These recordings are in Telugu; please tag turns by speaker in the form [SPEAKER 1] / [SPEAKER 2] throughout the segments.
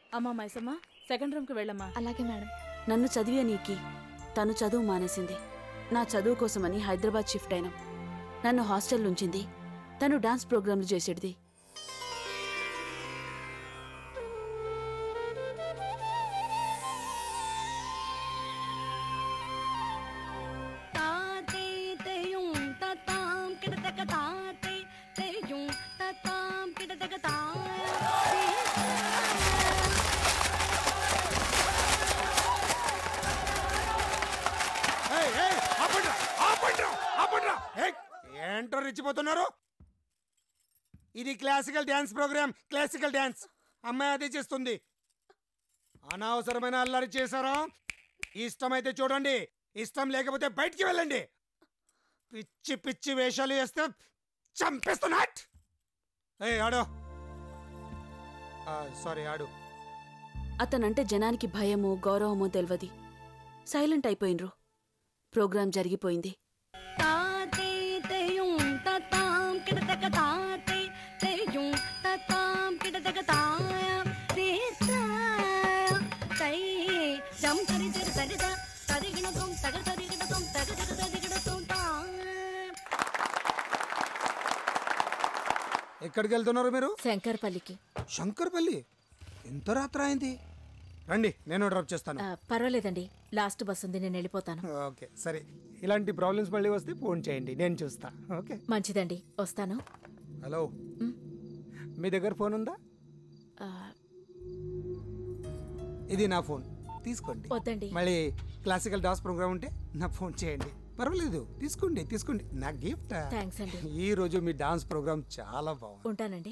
[SPEAKER 1] అమ్మా మైసమ్మ సెకండ్ రూమ్కి వెళ్ళమ్మా
[SPEAKER 2] అలాగే మేడం
[SPEAKER 3] నన్ను చదివే నీకి తను చదువు మానేసింది నా చదువు కోసమని హైదరాబాద్ షిఫ్ట్ అయినాం నన్ను హాస్టల్ ఉంచింది తను డాన్స్ ప్రోగ్రాంలు చేసేటిది
[SPEAKER 4] తాతే తెయుం తతాం కిడతక తాతే తెయుం తతాం కిడతక తాతే
[SPEAKER 5] ఏయ్, ఏయ్, ఆపండ్రా, ఆపండ్రా, ఆపండ్రా. ఏయ్, ఏంటో రెచ్చిపోతున్నారు ఇది classical dance programme classical dance అమ్మాయి అదే చేస్తుంది అనవసరమైన అల్లరి చేశారా ఇష్టమైతే చూడండి ఇష్టం లేకపోతే బయటికి వెళ్ళండి పిచ్చి పిచ్చి వేషాలు వేస్తే చంపేస్తున్నట్ ఏ ఆడు సారీ ఆడు
[SPEAKER 3] అతనంటే జనానికి భయమో గౌరవమో తెలియదు సైలెంట్ అయిపోయినరు ప్రోగ్రాం జరిగిపోయింది
[SPEAKER 4] తాతే తెయుం తతాం కిడతక తాతే తెయుం తతాం కిడతక తాయం తీతా తై జం తరి తరి తరిద తరిగిన తుం తగ తరిగిన తుం తగ తగ తరిగిన తుం తా
[SPEAKER 5] ఎక్కడికి వెళ్తున్నారు మీరు
[SPEAKER 2] శంకర్పల్లికి
[SPEAKER 5] శంకర్పల్లి ఎంత రాత్రి అయింది రండి నేను డ్రాప్ చేస్తాను
[SPEAKER 2] ఆ, పర్వాలేదండి లాస్ట్ బస్ ఉంది నేను వెళ్ళిపోతాను
[SPEAKER 5] ఓకే సరే ఇలాంటి ప్రాబ్లమ్స్ మళ్ళీ వస్తే ఫోన్ చేయండి నేను చూస్తా ఓకే
[SPEAKER 2] మంచిదండి వస్తాను
[SPEAKER 5] హలో మీ దగ్గర ఫోన్ ఉందా
[SPEAKER 2] ఆ,
[SPEAKER 5] ఇది నా ఫోన్ తీసుకోండి
[SPEAKER 2] వద్దండి
[SPEAKER 5] మళ్ళీ క్లాసికల్ డాన్స్ ప్రోగ్రామ్ ఉంటే నా ఫోన్ చేయండి పర్వాలేదు తీసుకోండి తీసుకోండి నా గిఫ్ట్
[SPEAKER 2] థ్యాంక్స్ అండి
[SPEAKER 5] ఈ రోజు మీ డాన్స్ ప్రోగ్రామ్ చాలా బాగుంది
[SPEAKER 2] ఉంటానండి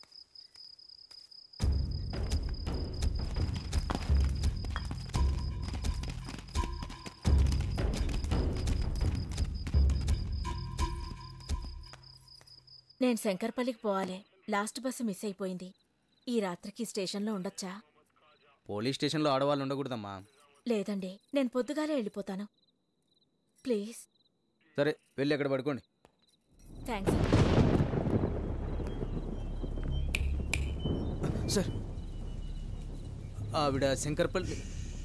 [SPEAKER 2] నేను శంకర్పల్లికి పోవాలి లాస్ట్ బస్సు మిస్ అయిపోయింది ఈ రాత్రికి స్టేషన్లో ఉండొచ్చా
[SPEAKER 6] పోలీస్ స్టేషన్లో ఆడవాళ్ళు ఉండకూడదమ్మా
[SPEAKER 2] లేదండి నేను పొద్దుగాలే వెళ్ళిపోతాను ప్లీజ్
[SPEAKER 6] సరే వెళ్ళి అక్కడ పడుకోండి
[SPEAKER 2] థ్యాంక్స్
[SPEAKER 6] సార్ ఆవిడ శంకర్పల్లి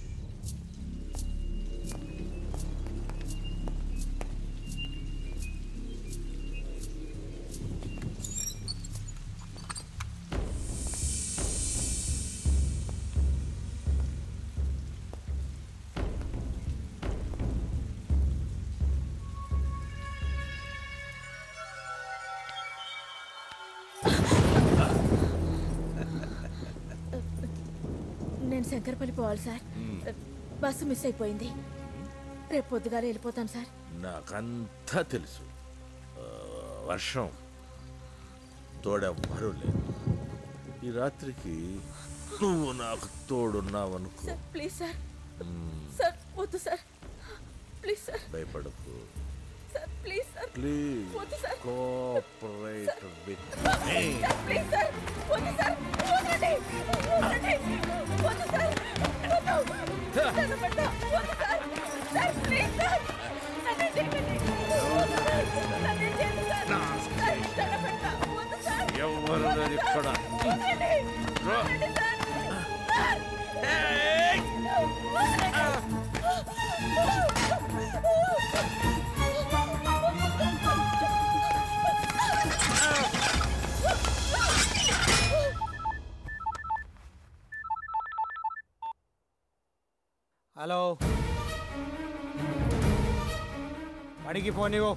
[SPEAKER 2] నేను శంకర్పల్లి పోవాలి సార్ బస్సు మిస్ అయిపోయింది రేపు పొద్దుగాలే వెళ్ళిపోతాను సార్
[SPEAKER 7] నాకంతా తెలుసు ఆ, వర్షం తోడెవ్వరూ లేదు ఈ రాత్రికి నువ్వు నాకు తోడున్నావనుకో
[SPEAKER 2] సార్ ప్లీజ్ సార్ సార్ వద్దు సార్ ప్లీజ్ సార్
[SPEAKER 7] భయపడకు
[SPEAKER 2] సార్ ప్లీజ్ సార్
[SPEAKER 7] ప్లీజ్
[SPEAKER 2] వద్దు sir.
[SPEAKER 7] Cooperate with
[SPEAKER 2] please sir వద్దు సార్ వద్దండి వద్దండి వద్దు సార్ వద్దు నన్ను పెట్ట వద్దు సార్ సార్ ప్లీజ్ సార్ నన్ను చేయకండి వద్దు సార్ నన్ను చేయకండి సార్ సార్ నన్ను పెట్ట వద్దు సార్
[SPEAKER 7] ఎవరు లేరు ఇక్కడ
[SPEAKER 2] వద్దండి వద్దండి సార్ సార్
[SPEAKER 5] హలో వాడికి ఫోన్ ఇవ్వు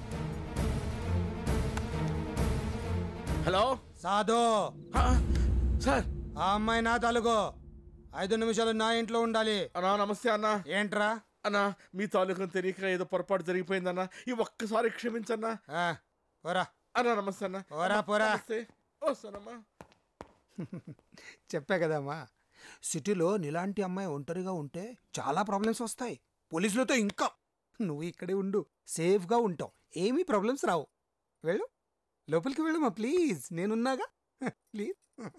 [SPEAKER 7] హలో
[SPEAKER 5] సాధు
[SPEAKER 7] ఆ, సార్
[SPEAKER 5] ఆ అమ్మాయి నా తాలూకు ఐదు నిమిషాలు నా ఇంట్లో ఉండాలి
[SPEAKER 7] అన్నా నమస్తే అన్నా
[SPEAKER 5] ఏంట్రా
[SPEAKER 7] అన్నా మీ తాలూకా తెలియక ఏదో పొరపాటు జరిగిపోయిందన్నా ఈ ఒక్కసారి క్షమించన్నా
[SPEAKER 5] ఆ, పోరా
[SPEAKER 7] అన్నా నమస్తే అన్నా
[SPEAKER 5] పోరా, పోరా.
[SPEAKER 7] నమస్తే వస్తానమ్మా
[SPEAKER 5] చెప్పా కదమ్మా సిటీలో నీలాంటి అమ్మాయి ఒంటరిగా ఉంటే చాలా ప్రాబ్లమ్స్ వస్తాయి పోలీసులతో ఇంకా నువ్వు ఇక్కడే ఉండు సేఫ్గా ఉంటావు ఏమీ ప్రాబ్లమ్స్ రావు వెళ్ళు లోపలికి వెళ్ళమ్మా ప్లీజ్ నేనున్నాగా ప్లీజ్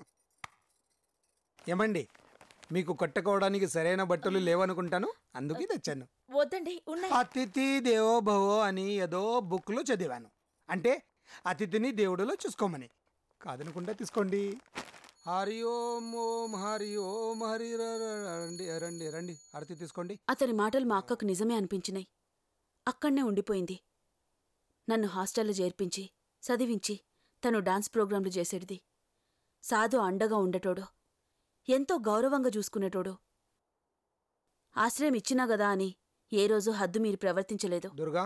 [SPEAKER 5] ఏమండి మీకు కట్టుకోవడానికి సరైన బట్టలు లేవనుకుంటాను అందుకే తెచ్చాను
[SPEAKER 2] వద్దండి ఉన్నాయి
[SPEAKER 5] అతిథి దేవో భవో అని ఏదో బుక్లో చదివాను అంటే అతిథిని దేవుడిలో చూసుకోమని కాదనుకుంటా తీసుకోండి హరి ఓం ఓం హరి ఓం హరి ర ర ర. రండి రండి రండి ఆరతి తీసుకోండి
[SPEAKER 3] అతని మాటలు మా అక్కకు నిజమే అనిపించినాయి అక్కడనే ఉండిపోయింది నన్ను హాస్టల్లో చేర్పించి చదివించి తను డాన్స్ ప్రోగ్రాంలు చేసేటిది సాధు అండగా ఉండటోడు ఎంతో గౌరవంగా చూసుకునేటోడు ఆశ్రయం ఇచ్చినా గదా అని ఏ రోజు హద్దు మీరు ప్రవర్తించలేదు
[SPEAKER 5] దుర్గా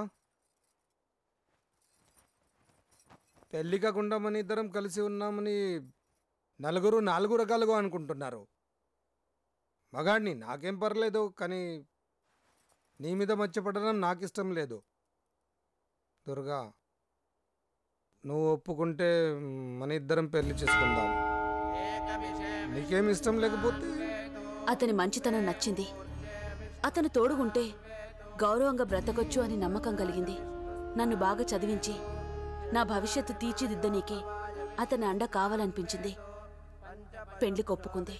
[SPEAKER 5] పెళ్లి కాకుండా మన ఇద్దరం కలిసి ఉన్నామని నలుగురు నాలుగు రకాలుగా అనుకుంటున్నారు మగాడిని నాకేం పర్లేదు కానీ నీ మీద మర్చిపడడం నాకు ఇష్టం లేదు దుర్గా నువ్వు ఒప్పుకుంటే మన ఇద్దరం పెళ్లి చేసుకుందాం నీకేం ఇష్టం లేకపోతే
[SPEAKER 3] అతని మంచితనం నచ్చింది అతను తోడుగుంటే గౌరవంగా బ్రతకొచ్చు అని నమ్మకం కలిగింది నన్ను బాగా చదివించి నా భవిష్యత్తు తీర్చిదిద్దనీకే అతని అండ కావాలనిపించింది పెండ్లి కొప్పుకుంది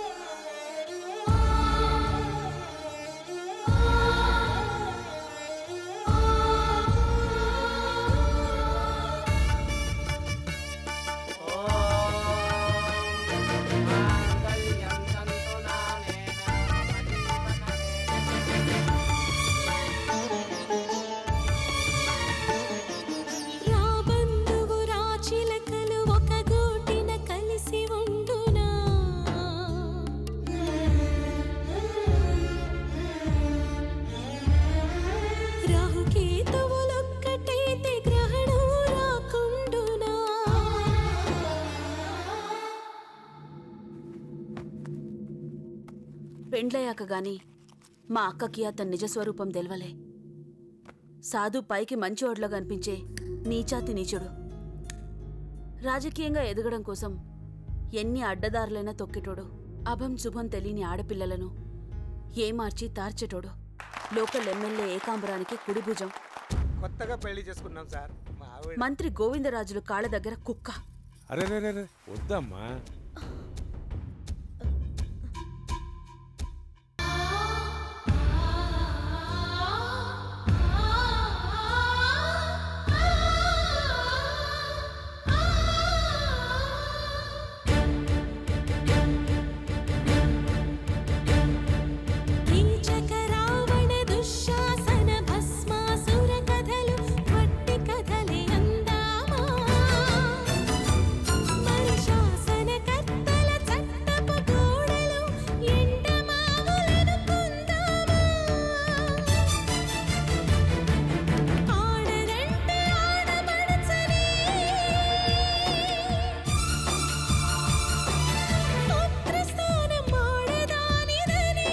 [SPEAKER 4] రాబందువు రాచిలకలు ఒక గూటిన కలిసి ఉండునా రాహుకేతువులొక్కటైతే గ్రహణం రాకుండునా
[SPEAKER 3] పెండ్లయ్యాక గాని మా అక్కకి అతని నిజస్వరూపం తెలవలే సాధు పైకి మంచివాడిలో కనిపించే నీచాతి నీచుడు రాజకీయంగా ఎదగడం కోసం ఎన్ని అడ్డదారులైనా తొక్కేటోడు అభం శుభం తెలియని ఆడపిల్లలను ఏమార్చి తార్చేటోడు లోకల్ ఎమ్మెల్యే ఏకాంబరానికి కుడిభుజం
[SPEAKER 5] కొత్తగా పెళ్లి చేసుకున్నాం సార్ మా ఆవిడ
[SPEAKER 3] మంత్రి గోవిందరాజులు కాళ్ళ దగ్గర కుక్క
[SPEAKER 8] అరే రే రే రే, వద్దమ్మా
[SPEAKER 4] కీచక రావణ దుశ్శాసన భస్మాసుర కథలు వట్టి కథలే అందామా మరి శాసన కర్తల చట్టపు గోడలు ఎండమావులను పొందామా ఆడరంటే ఆడబడచని పుత్రస్థానం ఆడదానిదని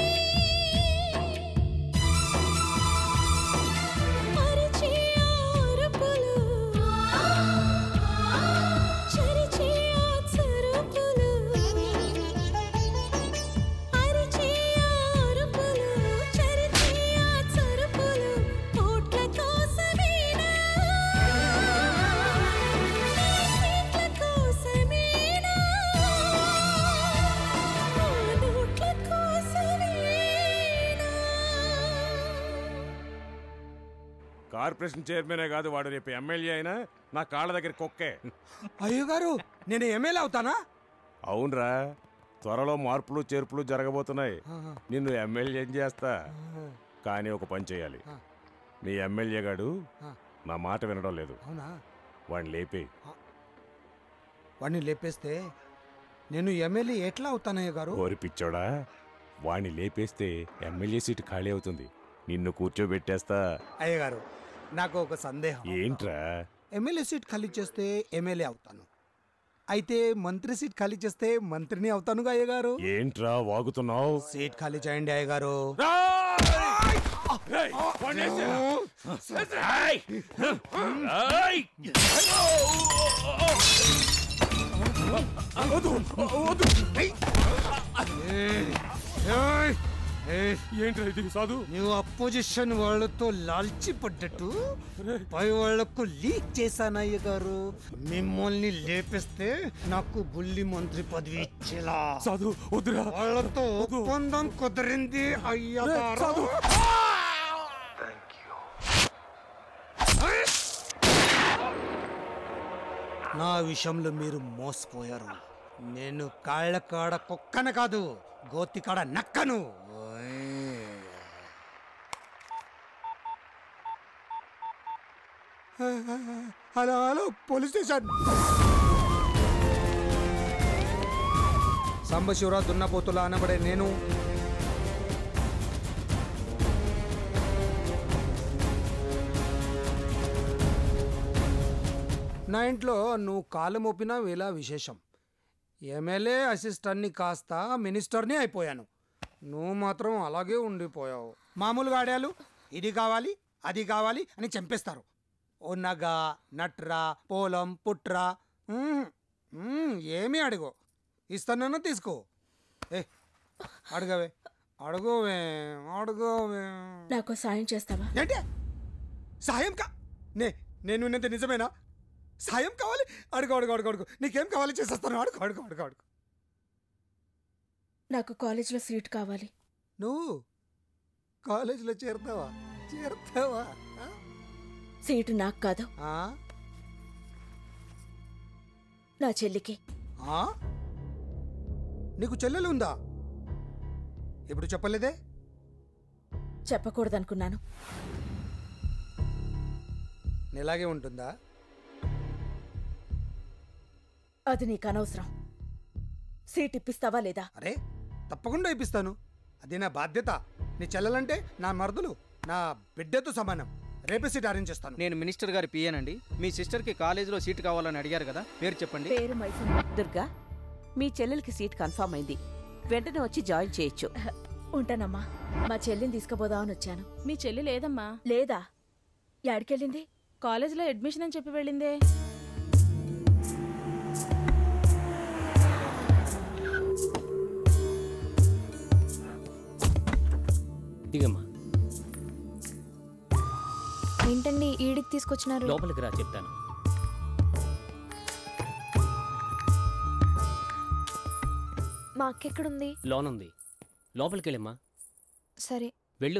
[SPEAKER 4] అరిచే ఆరుపులు చరిచే ఆచరుపులు అరిచే ఆరుపులు చరిచే ఆచరుపులు కోట్ల కోసమేనా సీట్ల కోసమేనా నోట్ల కోసమేనా
[SPEAKER 8] కార్పొరేషన్ చైర్మనే కాదు వాడు రేపు ఎమ్మెల్యే అయినా నా కాళ్ళ దగ్గర కుక్కే
[SPEAKER 5] అయ్యో గారు నేను ఎమ్మెల్యే అవుతానా
[SPEAKER 8] అవునరా త్వరలో మార్పులు చేర్పులు జరగబోతున్నాయి
[SPEAKER 5] ఆహా.
[SPEAKER 8] నిన్ను ఎమ్మెల్యే ఏం చేస్తా కానీ ఒక పని చేయాలి
[SPEAKER 5] ఆ.
[SPEAKER 8] నీ ఎమ్మెల్యే గాడు
[SPEAKER 5] ఆ.
[SPEAKER 8] నా మాట వినడం లేదు
[SPEAKER 5] అవునా
[SPEAKER 8] వాడిని లేపే
[SPEAKER 5] వాడిని లేపేస్తే నేను ఎమ్మెల్యే ఎట్లా అవుతానయ్య గారు
[SPEAKER 8] ఓరి పిచ్చోడా వాడిని లేపేస్తే ఎమ్మెల్యే సీటు ఖాళీ అవుతుంది నిన్ను కూర్చోబెట్టేస్తా
[SPEAKER 5] అయ్య గారు నాకు ఒక సందేహం
[SPEAKER 8] ఏంట్రా
[SPEAKER 5] ఎమ్మెల్యే సీట్ ఖాళీ చేస్తే ఎమ్మెల్యే అవుతాను అయితే మంత్రి సీట్ ఖాళీ చేస్తే మంత్రిని అవుతానుగా అయ్య గారు
[SPEAKER 8] ఏంట్రా వాగుతున్నావు
[SPEAKER 5] సీట్ ఖాళీ చేయండి అయ్య గారు
[SPEAKER 8] ఏంట్రా ఇది సాధు
[SPEAKER 5] నువ్వు అపోజిషన్ వాళ్ళతో లాల్చి పడ్డట్టు పై వాళ్లకు లీక్ చేశానయ్య గారు మిమ్మల్ని లేపేస్తే నాకు బుల్లి మంత్రి పదవి ఇచ్చేలా
[SPEAKER 8] సాధు వద్దురా
[SPEAKER 5] వాళ్ళతో ఒప్పందం కుదిరింది అయ్య గారు నా విషయంలో మీరు మోసపోయారు నేను కాళ్ళ కాడ కుక్కన కాదు గోతి కాడ నక్కను ఓయ్. హలో హలో పోలీస్ స్టేషన్ సంబశివరా దున్నపోతులా అనబడే నేను నా ఇంట్లో నువ్వు కాలు మోపినా వేలా విశేషం ఎమ్మెల్యే అసిస్టెంట్ని కాస్త మినిస్టర్ని అయిపోయాను నువ్వు మాత్రం అలాగే ఉండిపోయావు మామూలుగా ఆడాలు ఇది కావాలి అది కావాలి అని చంపేస్తారు ఓ నగ నట్రా పొలం పుట్రా మ్మ్. మ్మ్, ఏమీ అడుగు ఇస్తానన్నా తీసుకో ఏ అడగవే అడుగోవే అడుగోవే
[SPEAKER 3] నాకు సాయం చేస్తావా
[SPEAKER 5] ఏంటి సాయం కా నే నేను విన్నది నిజమేనా సాయం కావాలి అడుగు అడుగు అడుగు అడుగు నీకేం కావాలి చేసేస్తాను అడుగు అడుగు అడుగు అడుగు
[SPEAKER 3] నాకు కాలేజీలో సీట్ కావాలి
[SPEAKER 5] నువ్వు కాలేజీలో చేరుతావా చేరుతావా ఆ?
[SPEAKER 3] సీటు నాకు కాదు
[SPEAKER 5] ఆ?
[SPEAKER 3] నా చెల్లికి
[SPEAKER 5] ఆ? నీకు చెల్లెలు ఉందా ఇప్పుడు చెప్పలేదే
[SPEAKER 3] చెప్పకూడదనుకున్నాను
[SPEAKER 5] ఇలాగే ఉంటుందా
[SPEAKER 3] అది నీకు అనవసరం సీట్ ఇప్పిస్తావా లేదా
[SPEAKER 5] అరే తప్పకుండా ఇప్పిస్తాను అది నా బాధ్యత నీ చెల్లెలంటే నా మరదలు నా బిడ్డతో సమానం రేపే సీట్ అరేంజ్ చేస్తాను
[SPEAKER 6] నేను మినిస్టర్ గారి పియ్యనండి మీ సిస్టర్కి కాలేజీలో సీట్ కావాలని అడిగారు కదా పేరు చెప్పండి
[SPEAKER 3] పేరు మైసమ్మ
[SPEAKER 9] దుర్గా మీ చెల్లెలకి సీట్ కన్ఫర్మ్ అయింది వెంటనే వచ్చి జాయిన్ చేయొచ్చు
[SPEAKER 3] ఉంటానమ్మా మా చెల్లిని తీసుకుపోదామని వచ్చాను
[SPEAKER 1] మీ చెల్లి లేదమ్మా
[SPEAKER 3] లేదా యాడికెళ్ళింది
[SPEAKER 1] కాలేజీలో అడ్మిషన్ అని చెప్పి వెళ్ళిందే
[SPEAKER 10] దిగమ్మా
[SPEAKER 2] ఏంటండి ఈడికి తీసుకొచ్చినారు
[SPEAKER 10] లోపలికి రా చెప్తాను
[SPEAKER 2] మా అక్క ఎక్కడుంది
[SPEAKER 10] లోన్ ఉంది లోపలికి వెళ్ళమ్మా
[SPEAKER 2] సరే
[SPEAKER 10] వెళ్ళు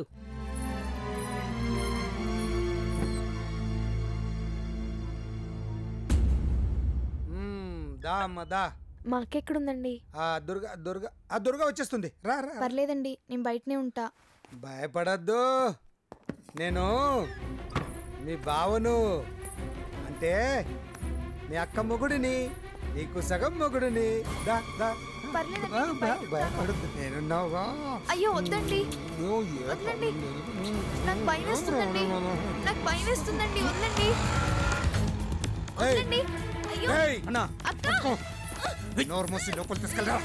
[SPEAKER 5] మ్మ్, దా అమ్మ దా
[SPEAKER 2] మా అక్క ఎక్కడుందండి
[SPEAKER 5] ఆ దుర్గా దుర్గా ఆ దుర్గా వచ్చేస్తుంది రా రా రా.
[SPEAKER 2] పర్లేదండి నేను బయటనే ఉంటా
[SPEAKER 5] భయపడద్దు నేను మీ బావను అంటే మీ అక్క మొగుడిని నీకు సగం మొగుడిని దా దా
[SPEAKER 2] పర్లేదండి,
[SPEAKER 5] ఆ,
[SPEAKER 2] నేను
[SPEAKER 5] బా-
[SPEAKER 2] బయట ఉంటా.
[SPEAKER 5] భయపడద్దు నేనున్నావుగా
[SPEAKER 2] అయ్యో వద్దండి
[SPEAKER 5] నువ్వు ఏ
[SPEAKER 2] వదలండి.
[SPEAKER 5] ప్రాబ్లం లేదు.
[SPEAKER 2] నాకు భయం వేస్తుందండి నాకు భయం వేస్తుందండి వదలండి
[SPEAKER 5] ఏయ్,
[SPEAKER 2] వదలండి అయ్యో
[SPEAKER 5] ఏయ్,
[SPEAKER 6] అన్నా
[SPEAKER 2] అక్క
[SPEAKER 5] నోరు మూసి లోపలికి తీసుకెళ్ళరా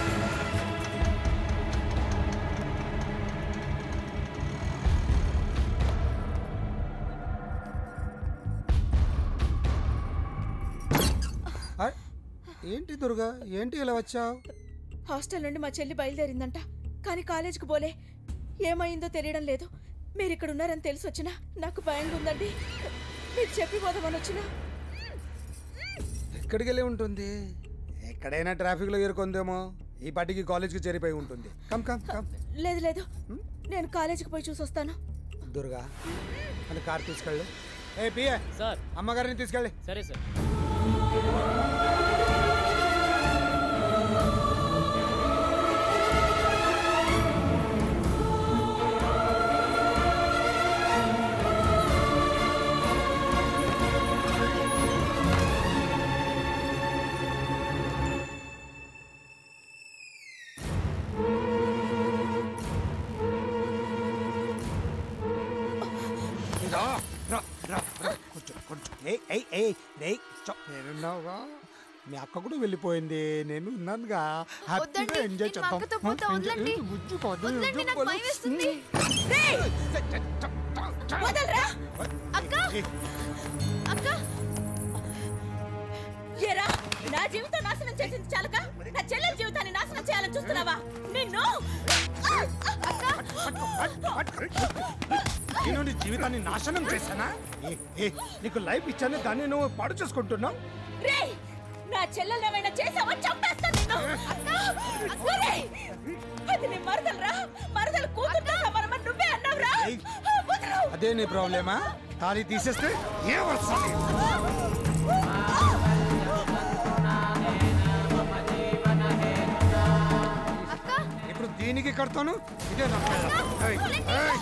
[SPEAKER 5] ఆ, ఏంటి దుర్గా ఏంటి ఇలా వచ్చావు
[SPEAKER 3] హాస్టల్ నుండి మా చెల్లి బయలుదేరిందంట కానీ కాలేజీకి పోలే ఏమైందో తెలియడం లేదు మీరు ఇక్కడ ఉన్నారని తెలిసి వచ్చినా నాకు భయంగా ఉందండి మీరు చెప్పి పోదామని వచ్చినా
[SPEAKER 5] ఎక్కడికి వెళ్ళి ఉంటుంది ఎక్కడైనా ట్రాఫిక్లో ఇరుకుందేమో ఈ పాటికి కాలేజ్కి చేరిపోయి ఉంటుంది కమ్ కమ్ కమ్
[SPEAKER 3] లేదు లేదు నేను కాలేజీకి పోయి చూసి వస్తాను
[SPEAKER 5] దుర్గా అని కార్ తీసుకెళ్ళు ఏ పిఏ
[SPEAKER 10] సార్
[SPEAKER 5] అమ్మగారిని తీసుకెళ్ళి
[SPEAKER 10] సరే సార్
[SPEAKER 5] రా రా రా రా కొంచెం కొంచెం ఏయ్ ఏయ్ ఏయ్ రేయ్ చో నేనున్నావుగా మీ అక్క కూడా వెళ్ళిపోయింది నేను ఉన్నానుగా హ్యాపీగా
[SPEAKER 2] వద్దండి,
[SPEAKER 5] ఎంజాయ్
[SPEAKER 2] నేను మా అక్కతో
[SPEAKER 5] చేద్దాం
[SPEAKER 2] పోతా,
[SPEAKER 5] ఆ,
[SPEAKER 2] వదలండి.
[SPEAKER 5] ఎంజాయ్ బుజ్జి కాదు,
[SPEAKER 2] వదలండి
[SPEAKER 5] ఎంజాయ్
[SPEAKER 2] నాకు
[SPEAKER 5] పోలు.
[SPEAKER 2] భయం వేస్తుంది
[SPEAKER 3] వదలరా
[SPEAKER 2] అక్క
[SPEAKER 5] ఏయ్,
[SPEAKER 2] అక్క
[SPEAKER 3] ఏరా నా జీవితం నాశనం చేసింది చాలక నా చెల్లెల జీవితాన్ని నాశనం చేయాలని చూస్తున్నావా నిన్ను
[SPEAKER 5] నేను నీ జీవితాన్ని నాశనం చేశానా ఏ, ఏ, నీకు లైఫ్ ఇచ్చాను దాన్ని నువ్వు పాడు చేసుకుంటున్నావు
[SPEAKER 3] రేయ్ నా చెల్లెలు ఏమైనా చేసావా చంపేస్తాను నిన్ను ఒరేయ్, అది నీ మరదలురా మరదలు కూతురుతో సమానమని నువ్వే అన్నావురా
[SPEAKER 5] ఏయ్.
[SPEAKER 3] వదలు.
[SPEAKER 5] అదే నీ ప్రాబ్లమా తాళి తీసేస్తే ఏ వస్తుంది దీనికి కడతాను ఇదే నా పెళ్ళం. ఏయ్, ఏయ్.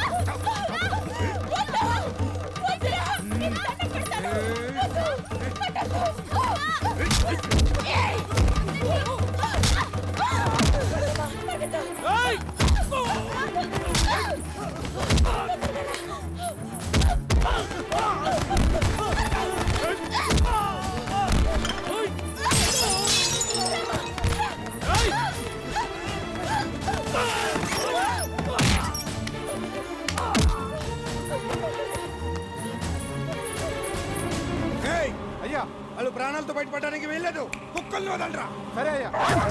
[SPEAKER 5] ఏయ్, అయ్యా వాళ్ళు ప్రాణాలతో బయటపడడానికి వెళ్ళలేదు కుక్కల్ని వదలరా సరే అయ్యా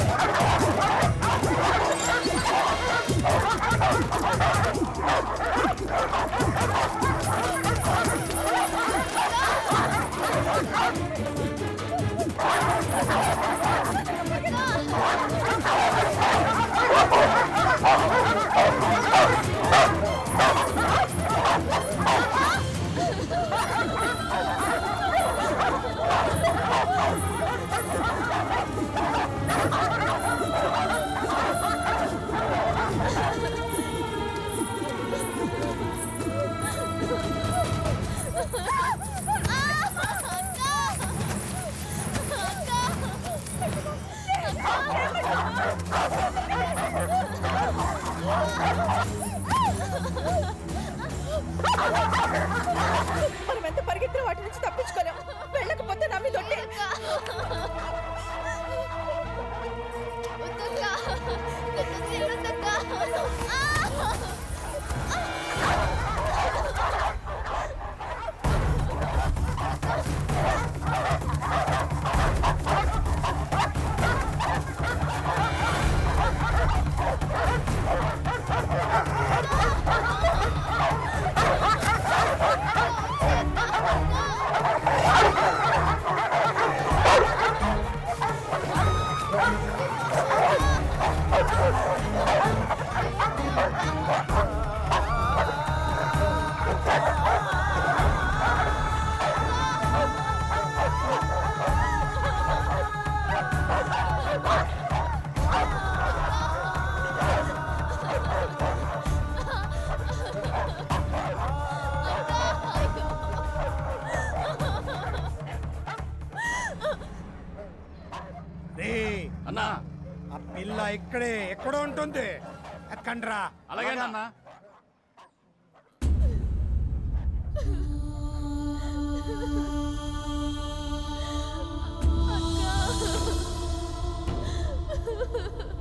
[SPEAKER 2] మనం ఎంత పరిగెత్తిన వాటి నుంచి తప్పించుకోలేం వెళ్ళకపోతే నా మీద ఒట్టే. రే
[SPEAKER 7] అన్నా
[SPEAKER 5] ఆ పిల్ల ఇక్కడే ఎక్కడో ఉంటుంది ఎక్కండ్రా
[SPEAKER 7] అలాగే అన్నా
[SPEAKER 4] అక్క